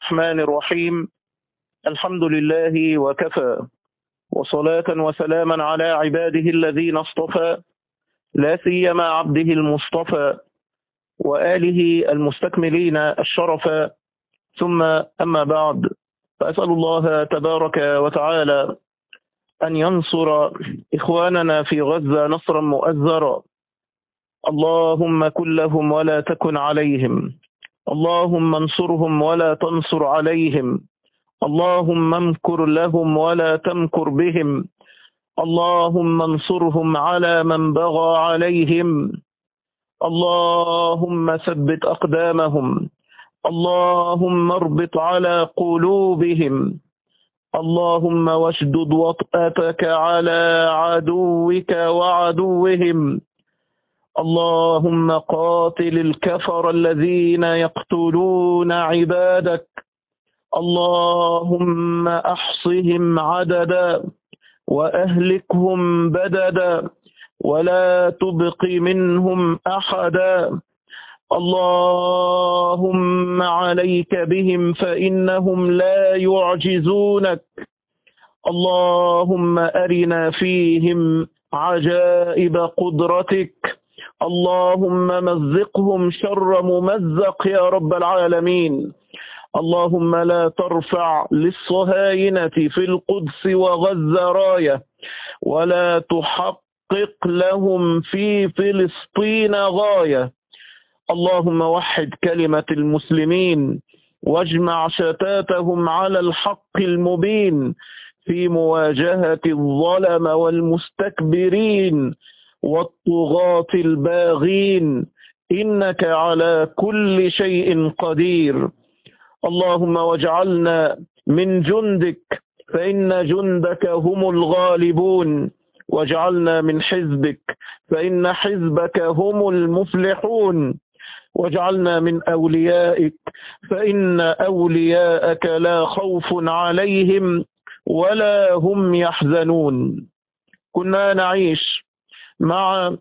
الرحمن الرحيم الحمد لله وكفى وصلاة وسلاما على عباده الذين اصطفى لا سيما عبده المصطفى وآله المستكملين الشرف ثم أما بعد فأسأل الله تبارك وتعالى أن ينصر إخواننا في غزة نصرا مؤزرا اللهم كن لهم ولا تكن عليهم اللهم انصرهم ولا تنصر عليهم اللهم امكر لهم ولا تمكر بهم اللهم انصرهم على من بغى عليهم اللهم ثبت أقدامهم اللهم اربط على قلوبهم اللهم واشدد وطأتك على عدوك وعدوهم اللهم قاتل الكفر الذين يقتلون عبادك اللهم احصهم عددا واهلكهم بددا ولا تبق منهم احدا اللهم عليك بهم فانهم لا يعجزونك اللهم ارنا فيهم عجائب قدرتك اللهم مزقهم شر ممزق يا رب العالمين اللهم لا ترفع للصهاينة في القدس وغزة راية ولا تحقق لهم في فلسطين غاية اللهم وحد كلمة المسلمين واجمع شتاتهم على الحق المبين في مواجهة الظلم والمستكبرين والطغاة الباغين إنك على كل شيء قدير اللهم واجعلنا من جندك فإن جندك هم الغالبون واجعلنا من حزبك فإن حزبك هم المفلحون واجعلنا من أوليائك فإن أولياءك لا خوف عليهم ولا هم يحزنون كنا نعيش مع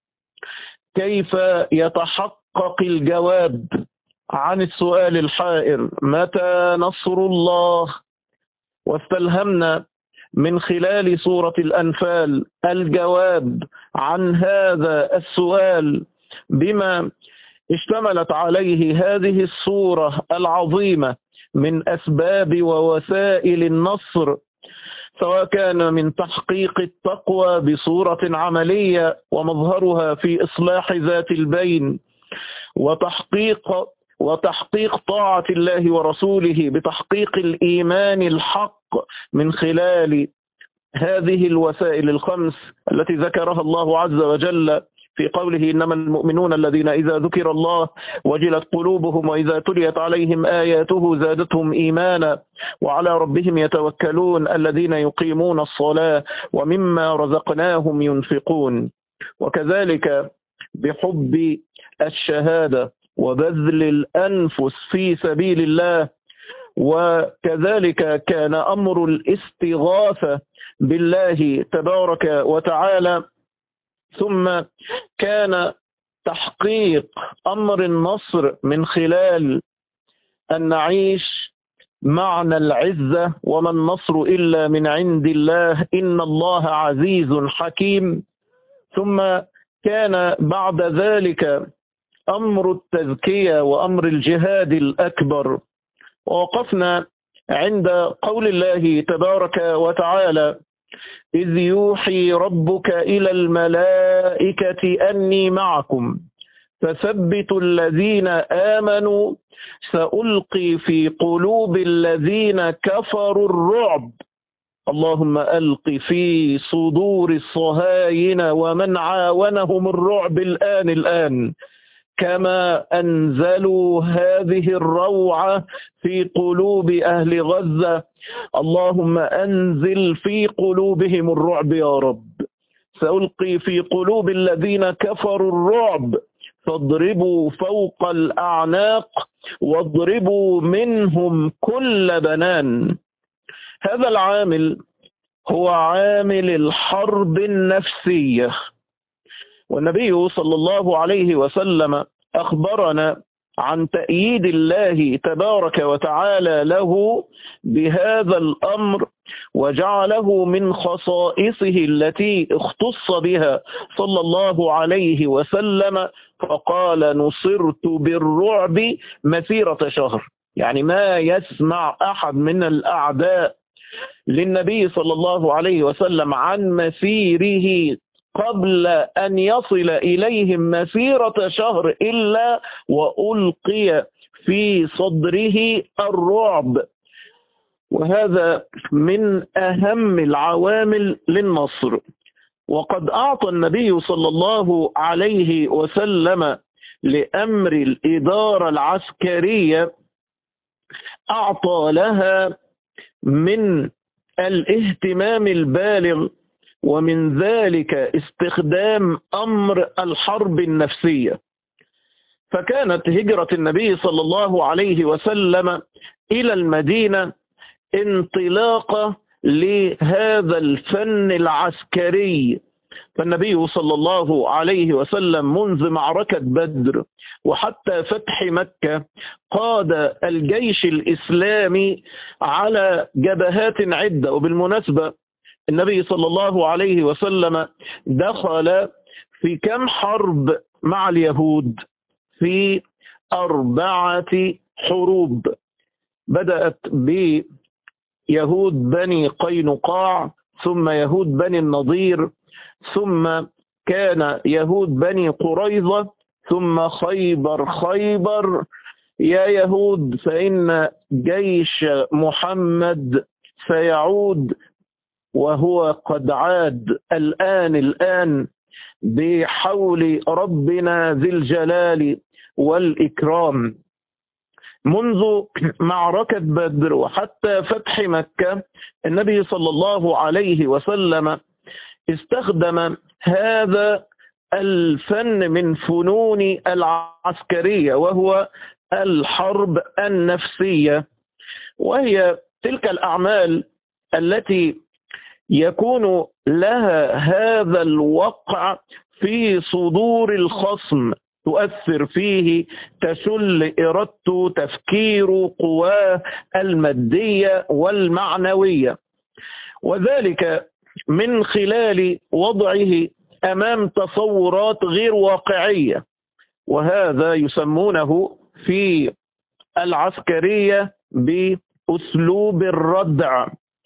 كيف يتحقق الجواب عن السؤال الحائر متى نصر الله واستلهمنا من خلال سورة الأنفال الجواب عن هذا السؤال بما اشتملت عليه هذه الصورة العظيمة من أسباب ووسائل النصر سواء كان من تحقيق التقوى بصورة عملية ومظهرها في إصلاح ذات البين وتحقيق وتحقيق طاعة الله ورسوله بتحقيق الإيمان الحق من خلال هذه الوسائل الخمس التي ذكرها الله عز وجل في قوله إنما المؤمنون الذين إذا ذكر الله وجلت قلوبهم وإذا تليت عليهم آياته زادتهم إيمانا وعلى ربهم يتوكلون الذين يقيمون الصلاة ومما رزقناهم ينفقون وكذلك بحب الشهادة وبذل الأنفس في سبيل الله وكذلك كان أمر الاستغاثة بالله تبارك وتعالى ثم كان تحقيق امر النصر من خلال ان نعيش معنى العزه وما النصر الا من عند الله ان الله عزيز حكيم ثم كان بعد ذلك امر التزكيه وامر الجهاد الاكبر ووقفنا عند قول الله تبارك وتعالى إذ يوحي ربك إلى الملائكة أني معكم فثبتوا الذين آمنوا سألقي في قلوب الذين كفروا الرعب اللهم ألق في صدور الصهاين ومن عاونهم الرعب الآن الآن كما أنزلوا هذه الروعة في قلوب أهل غزة اللهم أنزل في قلوبهم الرعب يا رب سألقي في قلوب الذين كفروا الرعب فاضربوا فوق الأعناق واضربوا منهم كل بنان هذا العامل هو عامل الحرب النفسيه والنبي صلى الله عليه وسلم اخبرنا عن تأييد الله تبارك وتعالى له بهذا الأمر وجعله من خصائصه التي اختص بها صلى الله عليه وسلم فقال نصرت بالرعب مسيرة شهر يعني ما يسمع أحد من الأعداء للنبي صلى الله عليه وسلم عن مسيره قبل أن يصل إليهم مسيرة شهر إلا وألقي في صدره الرعب وهذا من أهم العوامل للنصر وقد أعطى النبي صلى الله عليه وسلم لأمر الإدارة العسكرية أعطى لها من الاهتمام البالغ ومن ذلك استخدام امر الحرب النفسيه فكانت هجره النبي صلى الله عليه وسلم الى المدينه انطلاقه لهذا الفن العسكري فالنبي صلى الله عليه وسلم منذ معركة بدر وحتى فتح مكة قاد الجيش الإسلامي على جبهات عدة وبالمناسبة النبي صلى الله عليه وسلم دخل في كم حرب مع اليهود في أربعة حروب بدأت بيهود بني قينقاع ثم يهود بني النضير ثم كان يهود بني قريظة ثم خيبر خيبر يا يهود فإن جيش محمد سيعود وهو قد عاد الآن الآن بحول ربنا ذي الجلال والإكرام منذ معركة بدر وحتى فتح مكة النبي صلى الله عليه وسلم استخدم هذا الفن من فنون العسكرية وهو الحرب النفسية وهي تلك الأعمال التي يكون لها هذا الوقع في صدور الخصم تؤثر فيه تشل إرادته تفكيره قواه المادية والمعنوية وذلك من خلال وضعه امام تصورات غير واقعيه وهذا يسمونه في العسكريه باسلوب الردع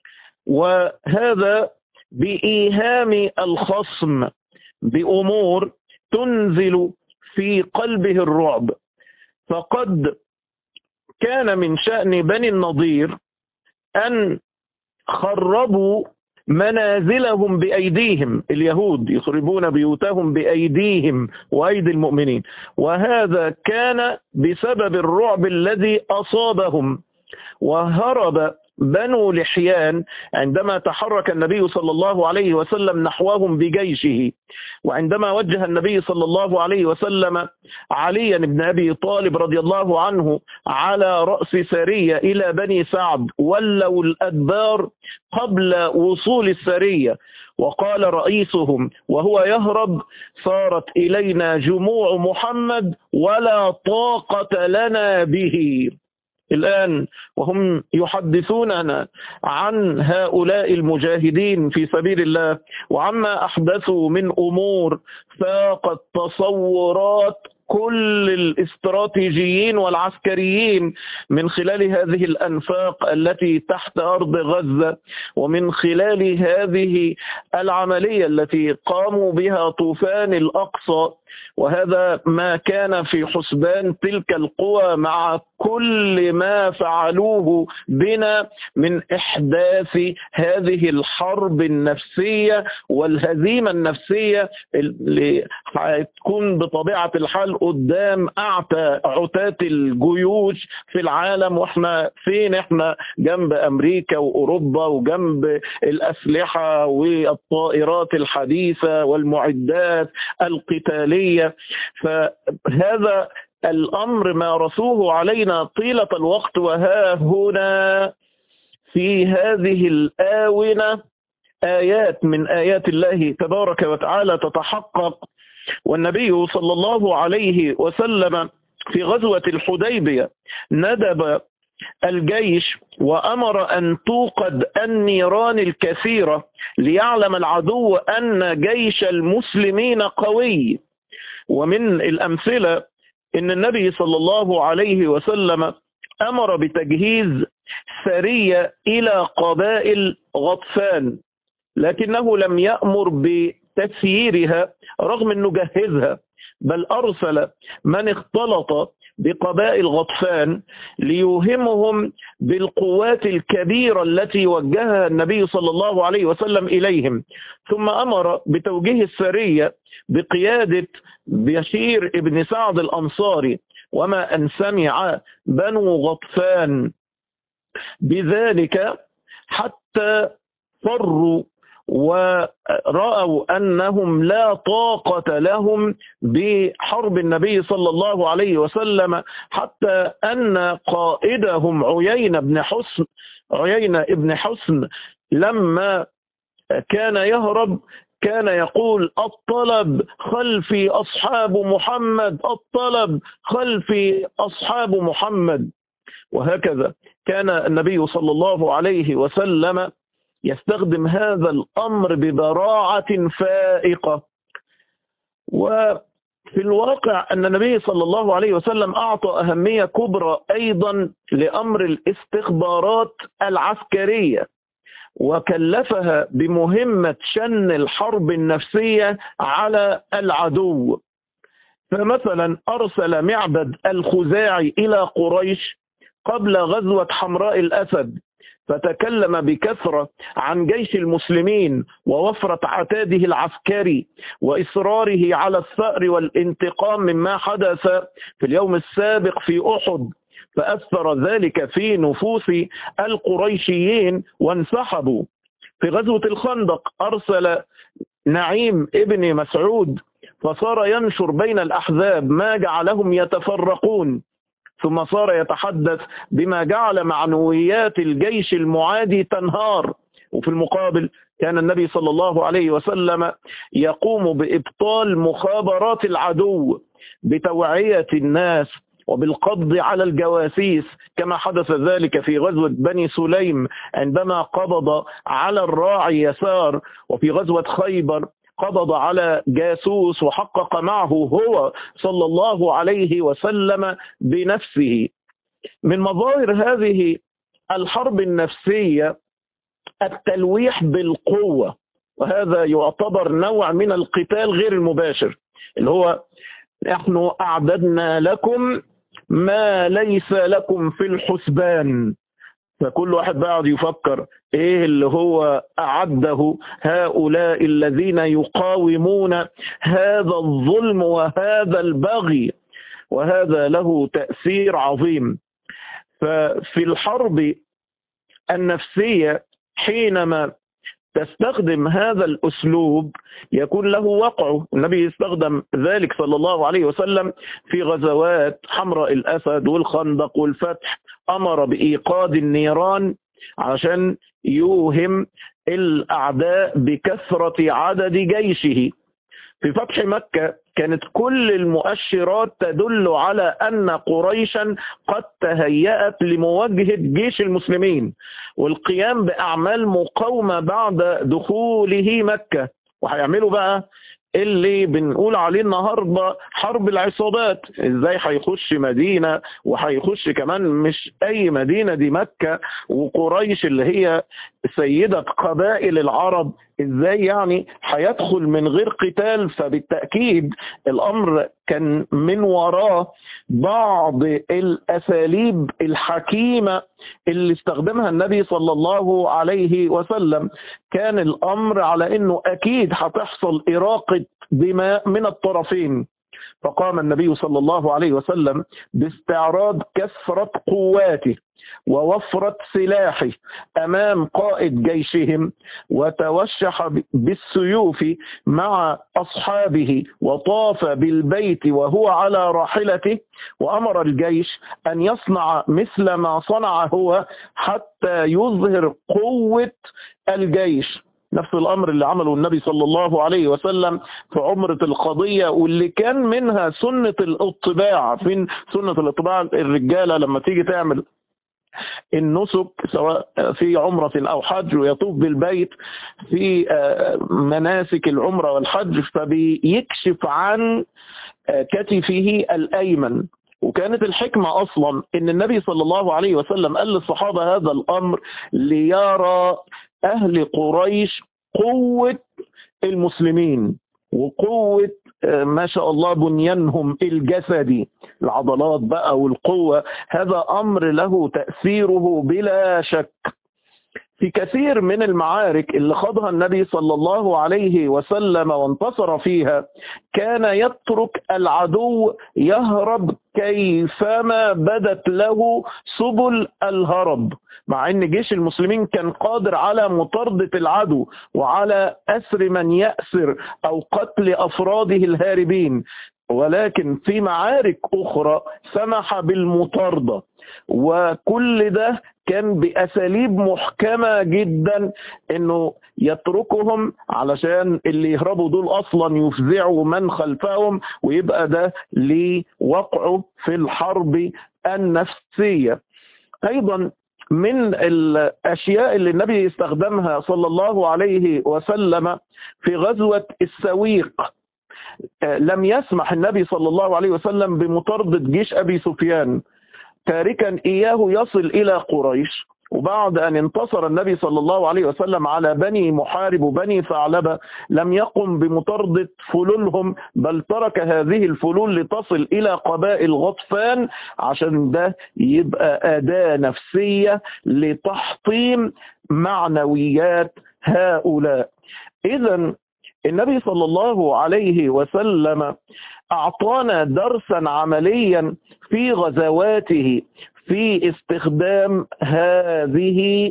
وهذا بايهام الخصم بامور تنزل في قلبه الرعب فقد كان من شان بني النضير ان خربوا منازلهم بايديهم اليهود يخربون بيوتهم بايديهم وايدي المؤمنين وهذا كان بسبب الرعب الذي اصابهم وهرب بنو لحيان عندما تحرك النبي صلى الله عليه وسلم نحوهم بجيشه وعندما وجه النبي صلى الله عليه وسلم عليا بن ابي طالب رضي الله عنه على راس سريه الى بني سعد ولوا الادبار قبل وصول السريه وقال رئيسهم وهو يهرب صارت الينا جموع محمد ولا طاقه لنا به الآن وهم يحدثوننا عن هؤلاء المجاهدين في سبيل الله وعما أحدثوا من أمور فاقت تصورات كل الاستراتيجيين والعسكريين من خلال هذه الانفاق التي تحت ارض غزه ومن خلال هذه العمليه التي قاموا بها طوفان الاقصى وهذا ما كان في حسبان تلك القوى مع كل ما فعلوه بنا من احداث هذه الحرب النفسيه والهزيمه النفسيه اللي هتكون بطبيعه الحال قدام اعتى عتاة الجيوش في العالم واحنا فين احنا جنب امريكا واوروبا وجنب الاسلحه والطائرات الحديثه والمعدات القتاليه فهذا الامر مارسوه علينا طيله الوقت وها هنا في هذه الاونه ايات من ايات الله تبارك وتعالى تتحقق والنبي صلى الله عليه وسلم في غزوة الحديبية ندب الجيش وأمر أن توقد النيران الكثيرة ليعلم العدو أن جيش المسلمين قوي ومن الأمثلة إن النبي صلى الله عليه وسلم أمر بتجهيز سرية إلى قبائل غطفان لكنه لم يأمر بتسييرها رغم أنه جهزها بل أرسل من اختلط بقبائل غطفان ليوهمهم بالقوات الكبيرة التي وجهها النبي صلى الله عليه وسلم إليهم ثم أمر بتوجيه السرية بقيادة بشير ابن سعد الأنصاري وما أن سمع بنو غطفان بذلك حتى فروا ورأوا أنهم لا طاقة لهم بحرب النبي صلى الله عليه وسلم حتى أن قائدهم عيين بن حسن عيين ابن حسن لما كان يهرب كان يقول الطلب خلفي أصحاب محمد الطلب خلفي أصحاب محمد وهكذا كان النبي صلى الله عليه وسلم يستخدم هذا الأمر ببراعة فائقة وفي الواقع أن النبي صلى الله عليه وسلم أعطى أهمية كبرى أيضا لأمر الاستخبارات العسكرية وكلفها بمهمة شن الحرب النفسية على العدو فمثلا أرسل معبد الخزاعي إلى قريش قبل غزوة حمراء الأسد فتكلم بكثرة عن جيش المسلمين ووفرة عتاده العسكري وإصراره على الثأر والانتقام مما حدث في اليوم السابق في أحد فأثر ذلك في نفوس القريشيين وانسحبوا في غزوة الخندق أرسل نعيم ابن مسعود فصار ينشر بين الأحزاب ما جعلهم يتفرقون ثم صار يتحدث بما جعل معنويات الجيش المعادي تنهار وفي المقابل كان النبي صلى الله عليه وسلم يقوم بإبطال مخابرات العدو بتوعية الناس وبالقبض على الجواسيس كما حدث ذلك في غزوة بني سليم عندما قبض على الراعي يسار وفي غزوة خيبر قبض على جاسوس وحقق معه هو صلى الله عليه وسلم بنفسه من مظاهر هذه الحرب النفسيه التلويح بالقوه وهذا يعتبر نوع من القتال غير المباشر اللي هو نحن اعددنا لكم ما ليس لكم في الحسبان فكل واحد بقى يفكر ايه اللي هو اعده هؤلاء الذين يقاومون هذا الظلم وهذا البغي وهذا له تاثير عظيم ففي الحرب النفسيه حينما تستخدم هذا الاسلوب يكون له وقعه النبي استخدم ذلك صلى الله عليه وسلم في غزوات حمراء الاسد والخندق والفتح امر بايقاد النيران عشان يوهم الاعداء بكثره عدد جيشه في فتح مكه كانت كل المؤشرات تدل على ان قريشا قد تهيأت لمواجهه جيش المسلمين والقيام باعمال مقاومه بعد دخوله مكه وهيعملوا بقى اللي بنقول عليه النهارده حرب العصابات ازاي هيخش مدينه وهيخش كمان مش اي مدينه دي مكه وقريش اللي هي سيده قبائل العرب ازاي يعني هيدخل من غير قتال فبالتاكيد الامر كان من وراه بعض الاساليب الحكيمه اللي استخدمها النبي صلى الله عليه وسلم كان الامر على انه اكيد هتحصل اراقه دماء من الطرفين فقام النبي صلى الله عليه وسلم باستعراض كثره قواته ووفرة سلاحه أمام قائد جيشهم وتوشح بالسيوف مع أصحابه وطاف بالبيت وهو على راحلته وأمر الجيش أن يصنع مثل ما صنع هو حتى يظهر قوة الجيش نفس الامر اللي عمله النبي صلى الله عليه وسلم في عمره القضيه واللي كان منها سنه الاطباع فين سنه الاطباع الرجاله لما تيجي تعمل النسك سواء في عمرة أو حج ويطوف بالبيت في مناسك العمرة والحج فبيكشف عن كتفه الأيمن وكانت الحكمة أصلا إن النبي صلى الله عليه وسلم قال للصحابة هذا الأمر ليرى أهل قريش قوة المسلمين وقوة ما شاء الله بنيانهم الجسدي العضلات بقى والقوة هذا أمر له تأثيره بلا شك في كثير من المعارك اللي خاضها النبي صلى الله عليه وسلم وانتصر فيها كان يترك العدو يهرب كيفما بدت له سبل الهرب مع ان جيش المسلمين كان قادر على مطاردة العدو وعلى اسر من يأسر او قتل افراده الهاربين ولكن في معارك اخرى سمح بالمطارده وكل ده كان باساليب محكمه جدا انه يتركهم علشان اللي يهربوا دول اصلا يفزعوا من خلفهم ويبقى ده لوقعه في الحرب النفسيه ايضا من الاشياء اللي النبي استخدمها صلى الله عليه وسلم في غزوه السويق لم يسمح النبي صلى الله عليه وسلم بمطارده جيش ابي سفيان تاركا اياه يصل الى قريش وبعد ان انتصر النبي صلى الله عليه وسلم على بني محارب وبني ثعلبه لم يقم بمطارده فلولهم بل ترك هذه الفلول لتصل الى قبائل غطفان عشان ده يبقى اداه نفسيه لتحطيم معنويات هؤلاء اذا النبي صلى الله عليه وسلم اعطانا درسا عمليا في غزواته في استخدام هذه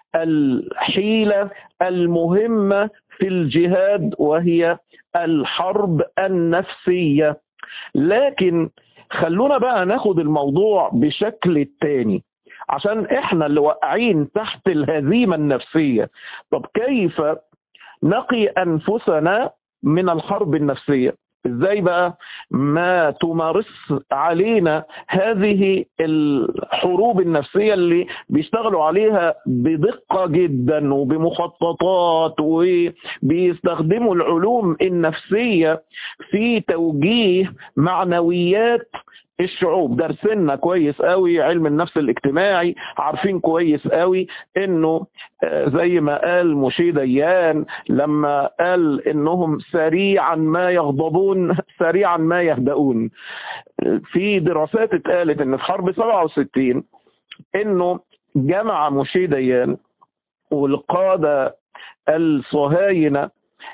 الحيله المهمه في الجهاد وهي الحرب النفسيه لكن خلونا بقى ناخد الموضوع بشكل التاني عشان احنا اللي واقعين تحت الهزيمه النفسيه طب كيف نقي انفسنا من الحرب النفسيه ازاي بقى ما تمارس علينا هذه الحروب النفسيه اللي بيشتغلوا عليها بدقه جدا وبمخططات وبيستخدموا العلوم النفسيه في توجيه معنويات الشعوب درسنا كويس قوي علم النفس الاجتماعي عارفين كويس قوي انه زي ما قال مشي ديان لما قال انهم سريعا ما يغضبون سريعا ما يهدؤون في دراسات اتقالت ان في حرب 67 انه جمع مشي ديان والقاده الصهاينه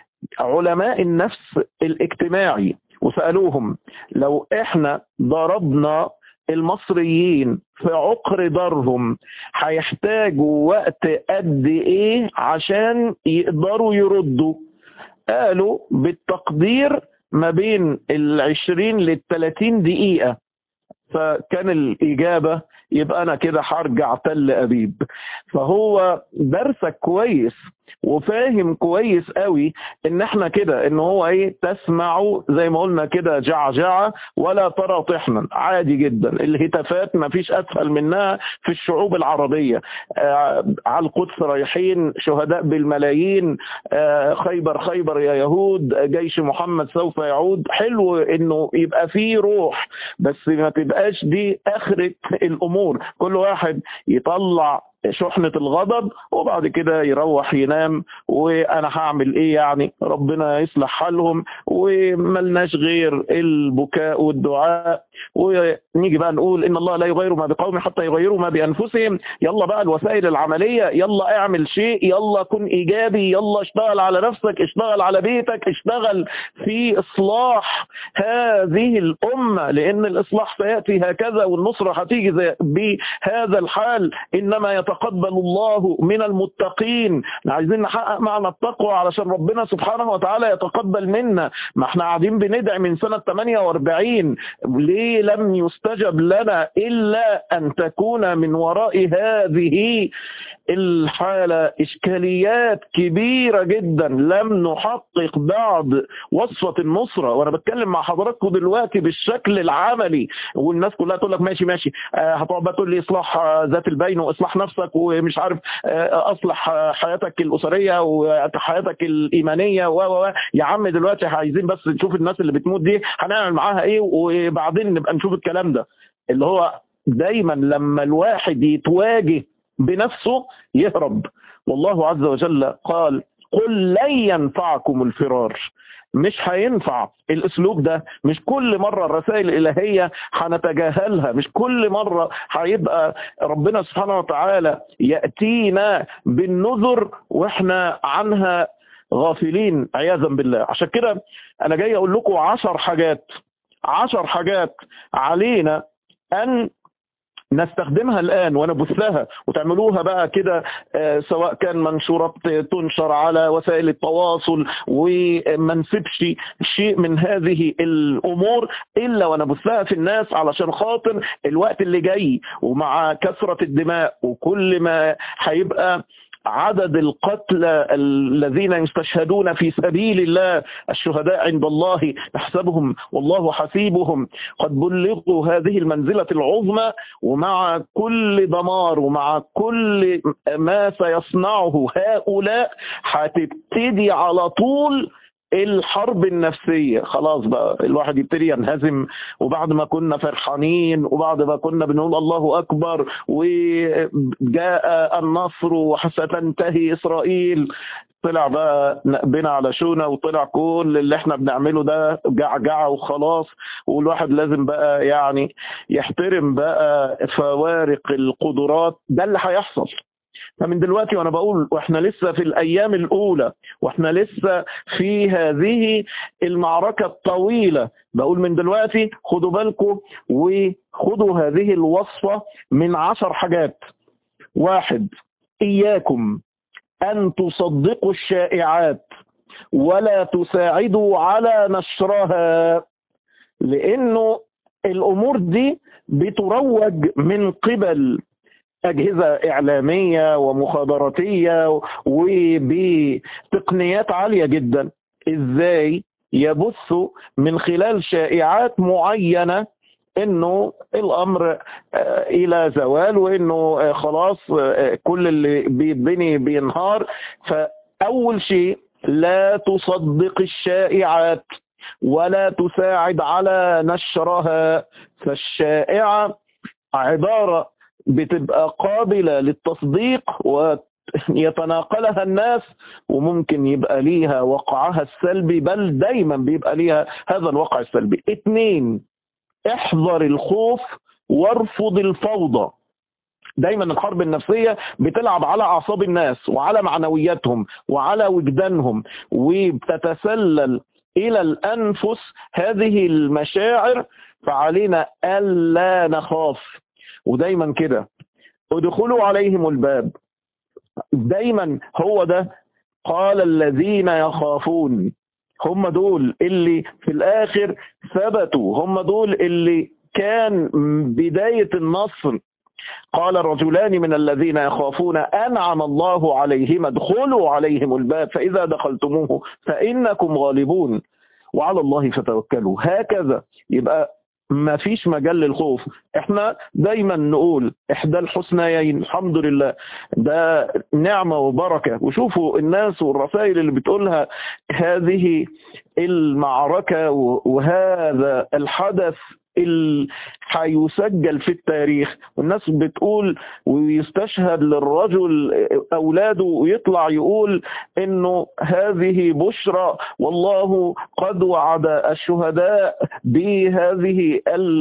علماء النفس الاجتماعي وسالوهم لو احنا ضربنا المصريين في عقر دارهم هيحتاجوا وقت قد ايه عشان يقدروا يردوا قالوا بالتقدير ما بين العشرين للتلاتين دقيقة فكان الإجابة يبقى أنا كده هرجع تل أبيب فهو درسك كويس وفاهم كويس قوي ان احنا كده ان هو ايه تسمع زي ما قلنا كده جعجعه ولا ترى طحنا عادي جدا الهتافات ما فيش اسهل منها في الشعوب العربيه آه على القدس رايحين شهداء بالملايين آه خيبر خيبر يا يهود جيش محمد سوف يعود حلو انه يبقى فيه روح بس ما تبقاش دي اخره الامور كل واحد يطلع شحنة الغضب وبعد كده يروح ينام وانا هعمل ايه يعني ربنا يصلح حالهم وملناش غير البكاء والدعاء ونيجي بقى نقول ان الله لا يغير ما بقوم حتى يغيروا ما بانفسهم يلا بقى الوسائل العمليه يلا اعمل شيء يلا كن ايجابي يلا اشتغل على نفسك اشتغل على بيتك اشتغل في اصلاح هذه الامه لان الاصلاح سياتي هكذا والنصره هتيجي بهذا الحال انما يتقبل الله من المتقين عايزين نحقق معنى التقوى علشان ربنا سبحانه وتعالى يتقبل منا ما احنا قاعدين بندعي من سنه 48 ليه لم يستجب لنا الا ان تكون من وراء هذه الحالة إشكاليات كبيرة جدا لم نحقق بعد وصفة النصرة وأنا بتكلم مع حضراتكم دلوقتي بالشكل العملي والناس كلها تقول لك ماشي ماشي آه، هتقعد بقى تقول لي إصلاح آه، ذات البين وإصلاح نفسك ومش عارف آه، أصلح حياتك الأسرية وحياتك الإيمانية و يا عم دلوقتي عايزين بس نشوف الناس اللي بتموت دي هنعمل معاها إيه وبعدين نبقى نشوف الكلام ده اللي هو دايما لما الواحد يتواجه بنفسه يهرب والله عز وجل قال قل لن ينفعكم الفرار مش هينفع الاسلوب ده مش كل مره الرسائل الالهيه هنتجاهلها مش كل مره هيبقى ربنا سبحانه وتعالى ياتينا بالنذر واحنا عنها غافلين عياذا بالله عشان كده انا جاي اقول لكم عشر حاجات عشر حاجات علينا ان نستخدمها الان ونبثها وتعملوها بقى كده آه، سواء كان منشورات تنشر على وسائل التواصل وما نسيبش شيء من هذه الامور الا ونبثها في الناس علشان خاطر الوقت اللي جاي ومع كثره الدماء وكل ما هيبقى عدد القتلى الذين يستشهدون في سبيل الله الشهداء عند الله نحسبهم والله حسيبهم قد بلغوا هذه المنزلة العظمى ومع كل دمار ومع كل ما سيصنعه هؤلاء هتبتدي على طول الحرب النفسية خلاص بقى الواحد يبتدي ينهزم وبعد ما كنا فرحانين وبعد ما كنا بنقول الله أكبر وجاء النصر وستنتهي إسرائيل طلع بقى بنا على شونا وطلع كل اللي احنا بنعمله ده جعجعه وخلاص والواحد لازم بقى يعني يحترم بقى فوارق القدرات ده اللي هيحصل فمن دلوقتي وانا بقول واحنا لسه في الايام الاولى واحنا لسه في هذه المعركه الطويله بقول من دلوقتي خدوا بالكم وخدوا هذه الوصفه من عشر حاجات واحد اياكم ان تصدقوا الشائعات ولا تساعدوا على نشرها لانه الامور دي بتروج من قبل أجهزة إعلامية ومخابراتية وبتقنيات عالية جدا إزاي يبثوا من خلال شائعات معينة انه الامر آه، الى زوال وانه آه، خلاص آه، كل اللي بيتبني بينهار فاول شيء لا تصدق الشائعات ولا تساعد على نشرها فالشائعه عباره بتبقى قابله للتصديق ويتناقلها الناس وممكن يبقى ليها وقعها السلبي بل دايما بيبقى ليها هذا الوقع السلبي اثنين احذر الخوف وارفض الفوضى دايما الحرب النفسيه بتلعب على اعصاب الناس وعلى معنوياتهم وعلى وجدانهم وبتتسلل الى الانفس هذه المشاعر فعلينا الا نخاف ودايما كده ادخلوا عليهم الباب دايما هو ده قال الذين يخافون هم دول اللي في الاخر ثبتوا هم دول اللي كان بدايه النصر قال رجلان من الذين يخافون انعم الله عليهم ادخلوا عليهم الباب فاذا دخلتموه فانكم غالبون وعلى الله فتوكلوا هكذا يبقى ما فيش مجال للخوف احنا دايما نقول احدى الحسنيين الحمد لله ده نعمة وبركة وشوفوا الناس والرسائل اللي بتقولها هذه المعركة وهذا الحدث اللي هيسجل في التاريخ والناس بتقول ويستشهد للرجل اولاده ويطلع يقول انه هذه بشرى والله قد وعد الشهداء بهذه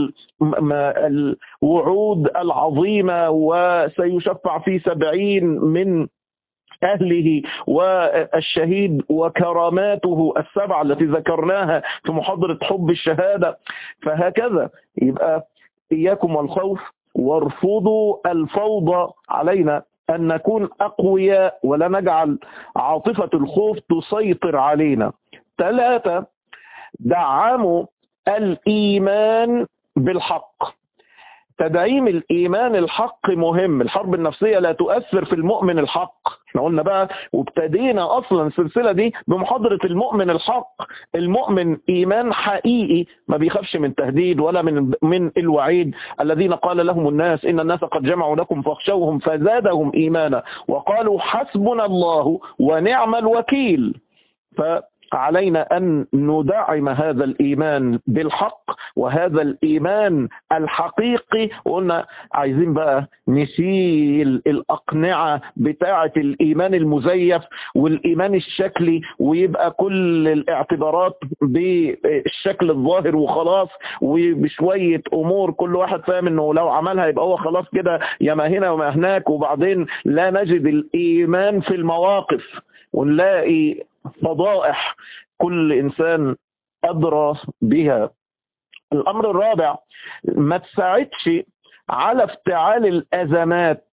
الوعود العظيمه وسيشفع في سبعين من أهله والشهيد وكراماته السبعة التي ذكرناها في محاضرة حب الشهادة فهكذا يبقى إياكم والخوف وارفضوا الفوضى علينا أن نكون أقوياء ولا نجعل عاطفة الخوف تسيطر علينا ثلاثة دعموا الإيمان بالحق تدعيم الايمان الحق مهم الحرب النفسيه لا تؤثر في المؤمن الحق احنا قلنا بقى وابتدينا اصلا السلسله دي بمحاضره المؤمن الحق المؤمن ايمان حقيقي ما بيخافش من تهديد ولا من من الوعيد الذين قال لهم الناس ان الناس قد جمعوا لكم فاخشوهم فزادهم ايمانا وقالوا حسبنا الله ونعم الوكيل ف علينا ان ندعم هذا الايمان بالحق وهذا الايمان الحقيقي وقلنا عايزين بقى نشيل الاقنعه بتاعه الايمان المزيف والايمان الشكلي ويبقى كل الاعتبارات بالشكل الظاهر وخلاص وبشويه امور كل واحد فاهم انه لو عملها يبقى هو خلاص كده يا ما هنا وما هناك وبعدين لا نجد الايمان في المواقف ونلاقي فضائح كل انسان ادرى بها الامر الرابع ما تساعدش على افتعال الازمات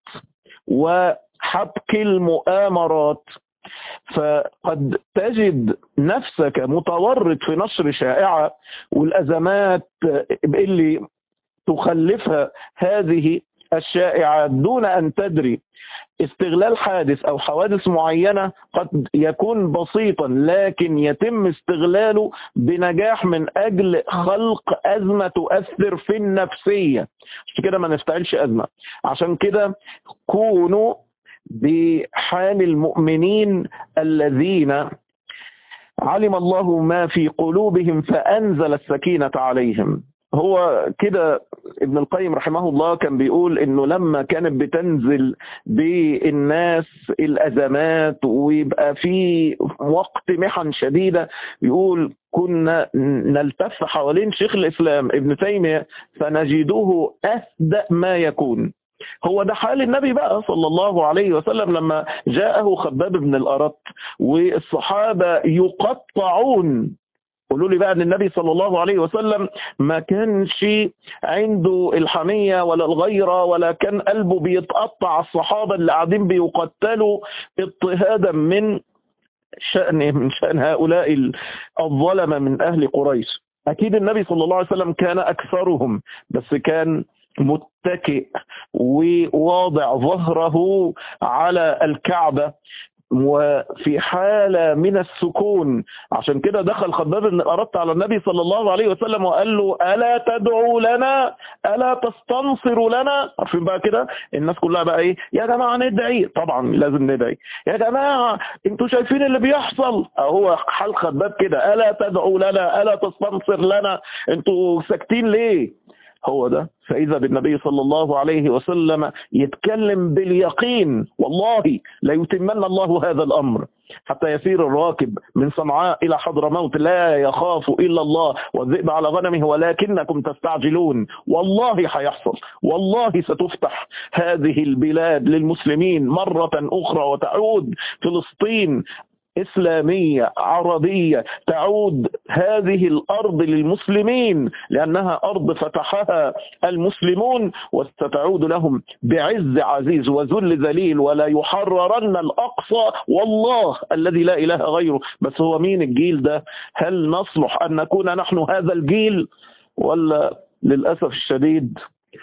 وحبك المؤامرات فقد تجد نفسك متورط في نشر شائعه والازمات اللي تخلفها هذه الشائعات دون ان تدري استغلال حادث او حوادث معينه قد يكون بسيطا لكن يتم استغلاله بنجاح من اجل خلق ازمه تؤثر في النفسيه عشان كده ما نفتعلش ازمه عشان كده كونوا بحال المؤمنين الذين علم الله ما في قلوبهم فانزل السكينه عليهم هو كده ابن القيم رحمه الله كان بيقول انه لما كانت بتنزل بالناس الازمات ويبقى في وقت محن شديده يقول كنا نلتف حوالين شيخ الاسلام ابن تيميه فنجده اهدأ ما يكون هو ده حال النبي بقى صلى الله عليه وسلم لما جاءه خباب بن الأرط والصحابة يقطعون قولوا لي بقى ان النبي صلى الله عليه وسلم ما كانش عنده الحميه ولا الغيره ولا كان قلبه بيتقطع الصحابه اللي قاعدين بيقتلوا اضطهادا من شأن من شأن هؤلاء الظلمة من أهل قريش أكيد النبي صلى الله عليه وسلم كان أكثرهم بس كان متكئ وواضع ظهره على الكعبة وفي حالة من السكون عشان كده دخل خباب بن أردت على النبي صلى الله عليه وسلم وقال له ألا تدعو لنا ألا تستنصر لنا عارفين بقى كده الناس كلها بقى إيه يا جماعة ندعي طبعا لازم ندعي يا جماعة انتوا شايفين اللي بيحصل هو حال خباب كده ألا تدعو لنا ألا تستنصر لنا انتوا ساكتين ليه هو ده فإذا بالنبي صلى الله عليه وسلم يتكلم باليقين والله لا يتمن الله هذا الأمر حتى يسير الراكب من صنعاء إلى حضر موت لا يخاف إلا الله والذئب على غنمه ولكنكم تستعجلون والله حيحصل والله ستفتح هذه البلاد للمسلمين مرة أخرى وتعود فلسطين إسلامية عربية تعود هذه الأرض للمسلمين لأنها أرض فتحها المسلمون وستعود لهم بعز عزيز وذل ذليل ولا يحررن الأقصى والله الذي لا إله غيره بس هو مين الجيل ده هل نصلح أن نكون نحن هذا الجيل ولا للأسف الشديد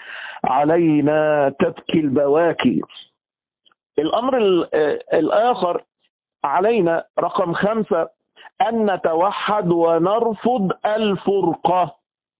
علينا تبكي البواكي الأمر الآخر علينا رقم خمسة أن نتوحد ونرفض الفرقة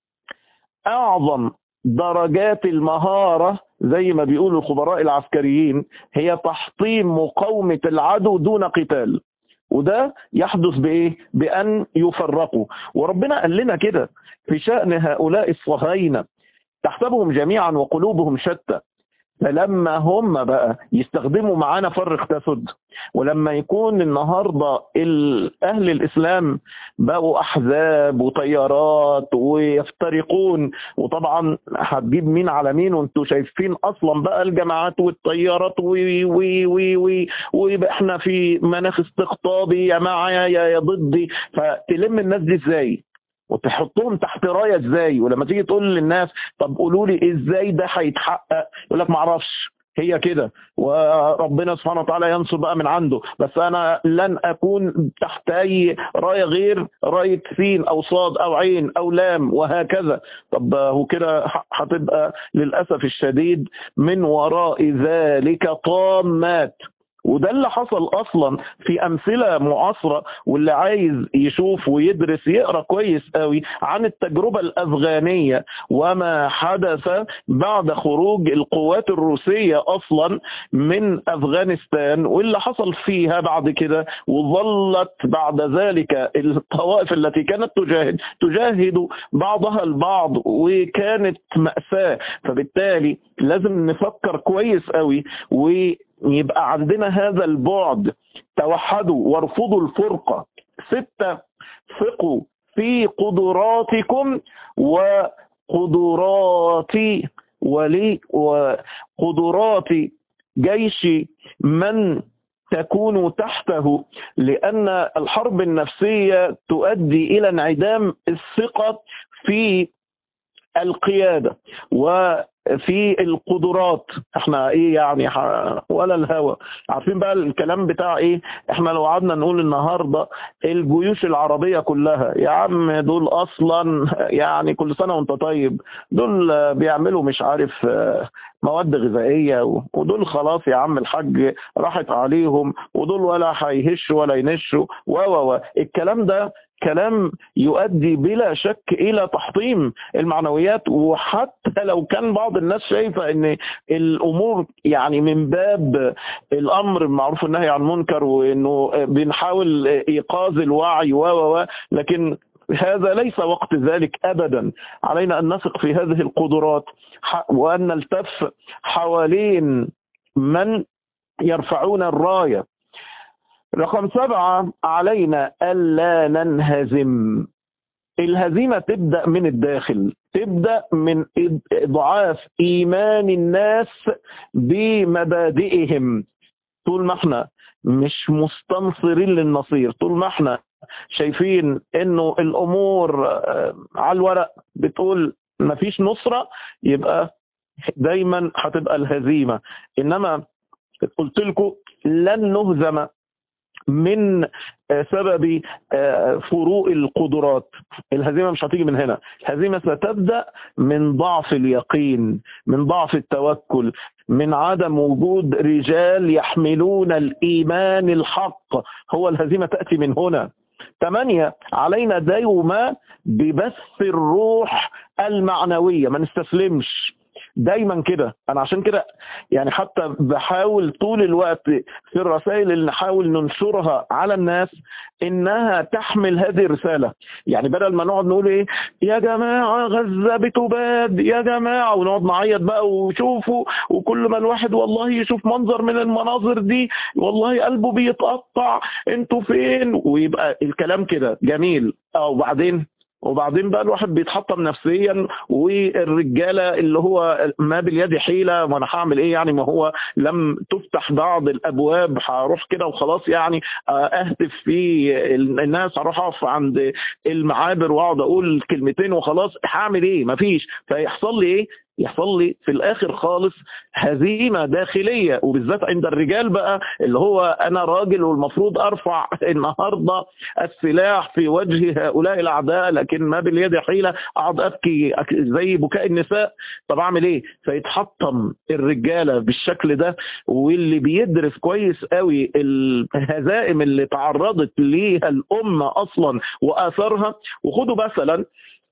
أعظم درجات المهارة زي ما بيقولوا الخبراء العسكريين هي تحطيم مقاومة العدو دون قتال وده يحدث بايه؟ بان يفرقوا وربنا قال لنا كده في شان هؤلاء الصهاينه تحسبهم جميعا وقلوبهم شتى فلما هم بقى يستخدموا معانا فرق تسد ولما يكون النهارده اهل الاسلام بقوا احزاب وطيارات ويفترقون وطبعا هتجيب مين على مين وانتوا شايفين اصلا بقى الجماعات والطيارات وي وي وي وي ويبقى احنا في مناخ استقطابي يا معايا يا ضدي فتلم الناس دي ازاي؟ وتحطهم تحت رايه ازاي ولما تيجي تقول للناس طب قولوا لي ازاي ده هيتحقق يقول لك ما اعرفش هي كده وربنا سبحانه وتعالى ينصر بقى من عنده بس انا لن اكون تحت اي رايه غير رايه سين او صاد او عين او لام وهكذا طب هو كده هتبقى للاسف الشديد من وراء ذلك طامات وده اللي حصل اصلا في امثله معاصره واللي عايز يشوف ويدرس يقرا كويس قوي عن التجربه الافغانيه وما حدث بعد خروج القوات الروسيه اصلا من افغانستان واللي حصل فيها بعد كده وظلت بعد ذلك الطوائف التي كانت تجاهد تجاهد بعضها البعض وكانت ماساه فبالتالي لازم نفكر كويس قوي و يبقى عندنا هذا البعد توحدوا وارفضوا الفرقة ستة ثقوا في قدراتكم وقدرات ولي وقدرات جيش من تكون تحته لأن الحرب النفسية تؤدي إلى انعدام الثقة في القيادة وفي القدرات احنا ايه يعني ولا الهوى عارفين بقى الكلام بتاع ايه احنا لو قعدنا نقول النهاردة الجيوش العربية كلها يا عم دول اصلا يعني كل سنة وانت طيب دول بيعملوا مش عارف مواد غذائيه ودول خلاص يا عم الحاج راحت عليهم ودول ولا هيهشوا ولا ينشوا و و الكلام ده كلام يؤدي بلا شك الى تحطيم المعنويات وحتى لو كان بعض الناس شايفه ان الامور يعني من باب الامر المعروف والنهي عن المنكر وانه بنحاول ايقاظ الوعي و لكن هذا ليس وقت ذلك ابدا علينا ان نثق في هذه القدرات وان نلتف حوالين من يرفعون الرايه رقم سبعة علينا ألا ننهزم الهزيمة تبدأ من الداخل تبدأ من إضعاف إيمان الناس بمبادئهم طول ما احنا مش مستنصرين للنصير طول ما احنا شايفين انه الامور على الورق بتقول مفيش نصرة يبقى دايما هتبقى الهزيمة انما قلت لكم لن نهزم من سبب فروق القدرات الهزيمة مش هتيجي من هنا الهزيمة ستبدأ من ضعف اليقين من ضعف التوكل من عدم وجود رجال يحملون الإيمان الحق هو الهزيمة تأتي من هنا ثمانية علينا دوما ببث الروح المعنوية ما نستسلمش دايما كده انا عشان كده يعني حتى بحاول طول الوقت في الرسائل اللي نحاول ننشرها على الناس انها تحمل هذه الرساله يعني بدل ما نقعد نقول ايه يا جماعه غزه بتباد يا جماعه ونقعد نعيط بقى وشوفوا وكل ما الواحد والله يشوف منظر من المناظر دي والله قلبه بيتقطع انتوا فين ويبقى الكلام كده جميل اه وبعدين وبعدين بقى الواحد بيتحطم نفسيا والرجاله اللي هو ما باليد حيله وانا هعمل ايه يعني ما هو لم تفتح بعض الابواب هروح كده وخلاص يعني اهتف في الناس هروح اقف عند المعابر واقعد اقول كلمتين وخلاص هعمل ايه مفيش فيحصل لي ايه يحصل لي في الاخر خالص هزيمه داخليه وبالذات عند الرجال بقى اللي هو انا راجل والمفروض ارفع النهارده السلاح في وجه هؤلاء الاعداء لكن ما باليد حيله اقعد ابكي زي بكاء النساء طب اعمل ايه؟ فيتحطم الرجاله بالشكل ده واللي بيدرس كويس قوي الهزائم اللي تعرضت ليها الامه اصلا واثارها وخدوا مثلا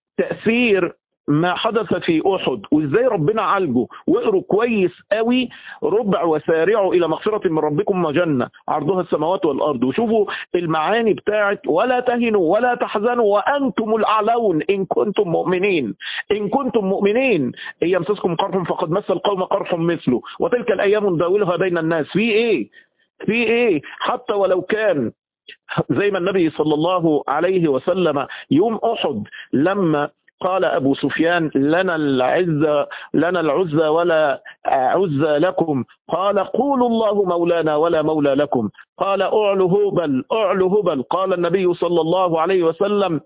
تاثير ما حدث في احد وازاي ربنا عالجه واقروا كويس قوي ربع وسارعوا الى مغفره من ربكم وجنه عرضها السماوات والارض وشوفوا المعاني بتاعت ولا تهنوا ولا تحزنوا وانتم الاعلون ان كنتم مؤمنين ان كنتم مؤمنين ان يمسسكم قرح فقد مس القوم قرح مثله وتلك الايام نداولها بين الناس في ايه في ايه حتى ولو كان زي ما النبي صلى الله عليه وسلم يوم احد لما قال أبو سفيان لنا العزة لنا العزة ولا عزة لكم قال قولوا الله مولانا ولا مولى لكم قال أعلو هبل أعلو هبل قال النبي صلى الله عليه وسلم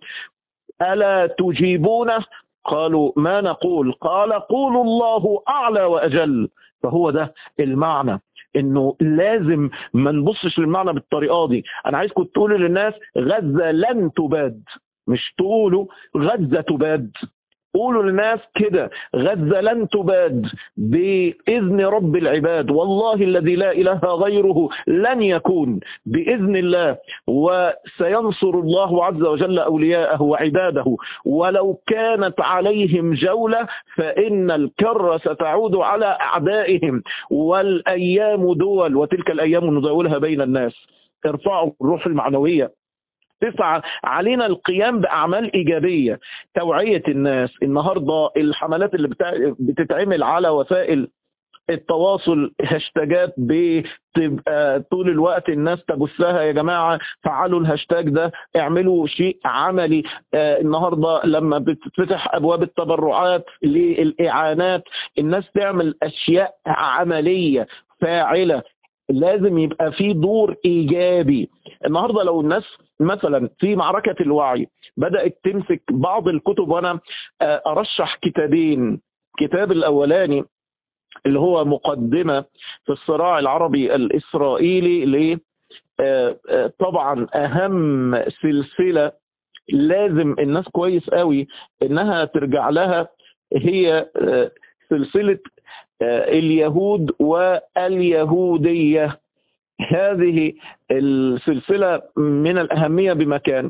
ألا تجيبونه قالوا ما نقول قال قولوا الله أعلى وأجل فهو ده المعنى انه لازم ما نبصش للمعنى بالطريقه دي انا عايزكم تقولوا للناس غزه لن تباد مش تقولوا غزه تباد قولوا للناس كده غزة لن تباد بإذن رب العباد والله الذي لا إله غيره لن يكون بإذن الله وسينصر الله عز وجل أولياءه وعباده ولو كانت عليهم جولة فإن الكرة ستعود على أعدائهم والأيام دول وتلك الأيام نداولها بين الناس ارفعوا الروح المعنوية تسعى علينا القيام باعمال ايجابيه توعيه الناس النهارده الحملات اللي بتتعمل على وسائل التواصل هاشتاجات بتبقى طول الوقت الناس تبثها يا جماعه فعلوا الهاشتاج ده اعملوا شيء عملي آه النهارده لما بتتفتح ابواب التبرعات للاعانات الناس تعمل اشياء عمليه فاعله لازم يبقى في دور ايجابي النهارده لو الناس مثلا في معركه الوعي بدات تمسك بعض الكتب وانا ارشح كتابين كتاب الاولاني اللي هو مقدمه في الصراع العربي الاسرائيلي ل طبعا اهم سلسله لازم الناس كويس قوي انها ترجع لها هي سلسله اليهود واليهوديه هذه السلسله من الاهميه بمكان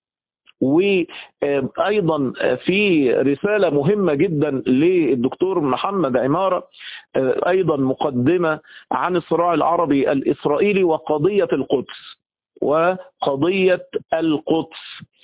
وايضا في رساله مهمه جدا للدكتور محمد عماره ايضا مقدمه عن الصراع العربي الاسرائيلي وقضيه القدس وقضيه القدس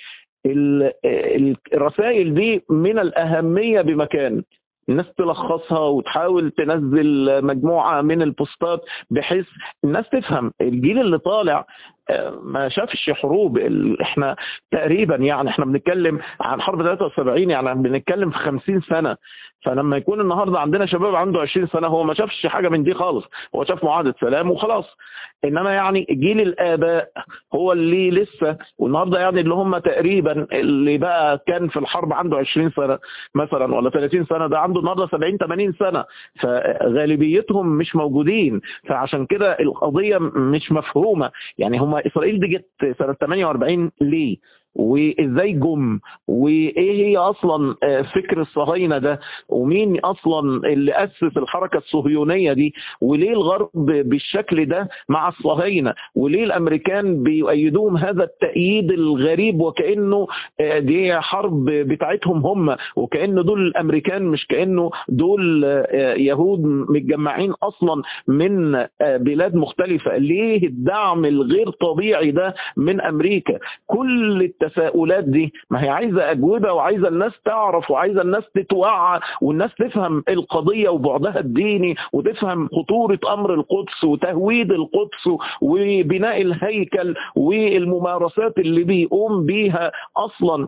الرسائل دي من الاهميه بمكان الناس تلخصها وتحاول تنزل مجموعه من البوستات بحيث الناس تفهم الجيل اللي طالع ما شافش حروب احنا تقريبا يعني احنا بنتكلم عن حرب 73 يعني بنتكلم في 50 سنه فلما يكون النهارده عندنا شباب عنده 20 سنه هو ما شافش حاجه من دي خالص هو شاف معاهده سلام وخلاص انما يعني جيل الاباء هو اللي لسه والنهارده يعني اللي هم تقريبا اللي بقى كان في الحرب عنده 20 سنه مثلا ولا 30 سنه ده عنده النهارده 70 80 سنه فغالبيتهم مش موجودين فعشان كده القضيه مش مفهومه يعني هم اسرائيل دي جت سنه 48 ليه؟ وازاي جم وايه هي اصلا فكر الصهاينه ده ومين اصلا اللي اسس الحركه الصهيونيه دي وليه الغرب بالشكل ده مع الصهاينه وليه الامريكان بيؤيدوهم هذا التأييد الغريب وكانه دي حرب بتاعتهم هم وكان دول الامريكان مش كانه دول يهود متجمعين اصلا من بلاد مختلفه ليه الدعم الغير طبيعي ده من امريكا كل التساؤلات دي ما هي عايزه اجوبه وعايزه الناس تعرف وعايزه الناس تتوعى والناس تفهم القضيه وبعدها الديني وتفهم خطوره امر القدس وتهويد القدس وبناء الهيكل والممارسات اللي بيقوم بيها اصلا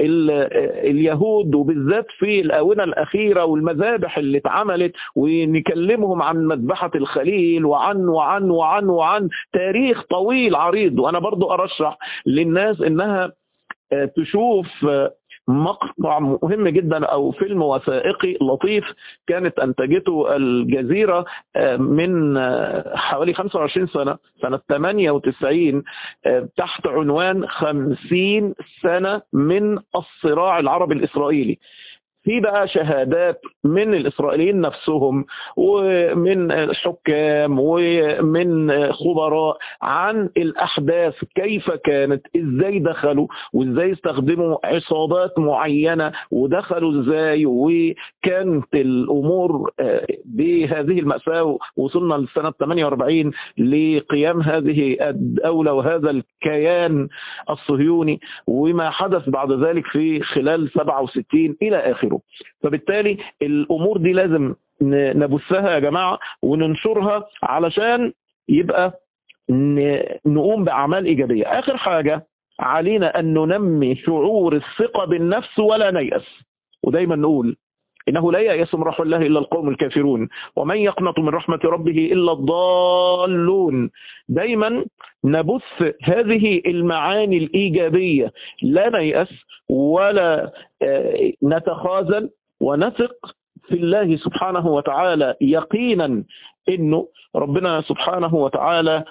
اليهود وبالذات في الاونه الاخيره والمذابح اللي اتعملت ونكلمهم عن مذبحه الخليل وعن وعن وعن وعن تاريخ طويل عريض وانا برضو ارشح للناس انها تشوف مقطع مهم جدا او فيلم وثائقي لطيف كانت انتجته الجزيره من حوالي 25 سنه سنه 98 تحت عنوان 50 سنه من الصراع العربي الاسرائيلي في بقى شهادات من الاسرائيليين نفسهم ومن الحكام ومن خبراء عن الاحداث كيف كانت ازاي دخلوا وازاي استخدموا عصابات معينه ودخلوا ازاي وكانت الامور بهذه الماساه وصلنا لسنه 48 لقيام هذه الدوله وهذا الكيان الصهيوني وما حدث بعد ذلك في خلال 67 الى اخره فبالتالي الامور دي لازم نبثها يا جماعه وننشرها علشان يبقى نقوم باعمال ايجابيه اخر حاجه علينا ان ننمي شعور الثقه بالنفس ولا نيأس ودايما نقول انه لا يأس من رحمه الله الا القوم الكافرون ومن يقنط من رحمه ربه الا الضالون دايما نبث هذه المعاني الايجابيه لا نيأس ولا نتخاذل ونثق في الله سبحانه وتعالى يقينا انه ربنا سبحانه وتعالى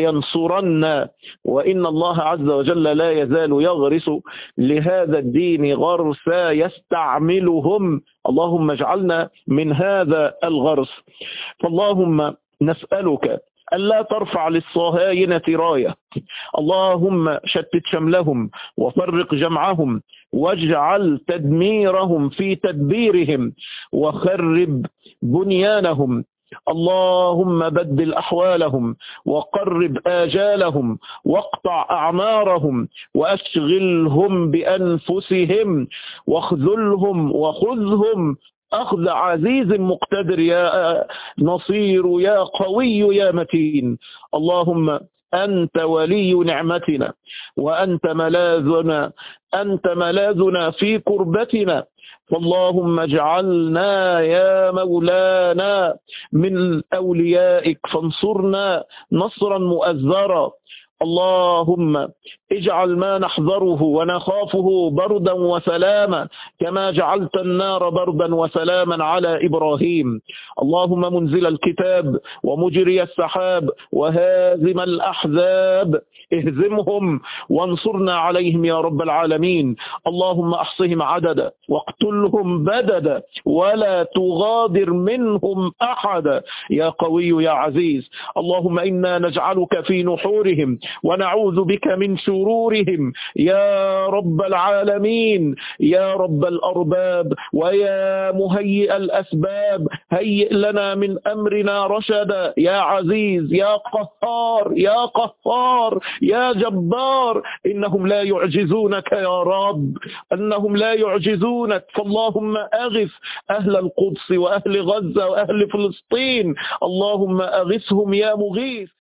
لينصرن وان الله عز وجل لا يزال يغرس لهذا الدين غرسا يستعملهم اللهم اجعلنا من هذا الغرس فاللهم نسالك ألا ترفع للصهاينة راية اللهم شتت شملهم وفرق جمعهم واجعل تدميرهم في تدبيرهم وخرب بنيانهم اللهم بدل احوالهم وقرب اجالهم واقطع اعمارهم واشغلهم بانفسهم واخذلهم وخذهم أخذ عزيز مقتدر يا نصير يا قوي يا متين اللهم أنت ولي نعمتنا وأنت ملاذنا أنت ملاذنا في كربتنا فاللهم اجعلنا يا مولانا من أوليائك فانصرنا نصرا مؤزرا اللهم اجعل ما نحذره ونخافه بردا وسلاما كما جعلت النار بردا وسلاما على ابراهيم اللهم منزل الكتاب ومجري السحاب وهازم الاحزاب اهزمهم وانصرنا عليهم يا رب العالمين اللهم احصهم عددا واقتلهم بددا ولا تغادر منهم احدا يا قوي يا عزيز اللهم انا نجعلك في نحورهم ونعوذ بك من شرورهم يا رب العالمين يا رب الارباب ويا مهيئ الاسباب هيئ لنا من امرنا رشدا يا عزيز يا قهار يا قهار يا جبار انهم لا يعجزونك يا رب انهم لا يعجزونك فاللهم اغث اهل القدس واهل غزه واهل فلسطين اللهم اغثهم يا مغيث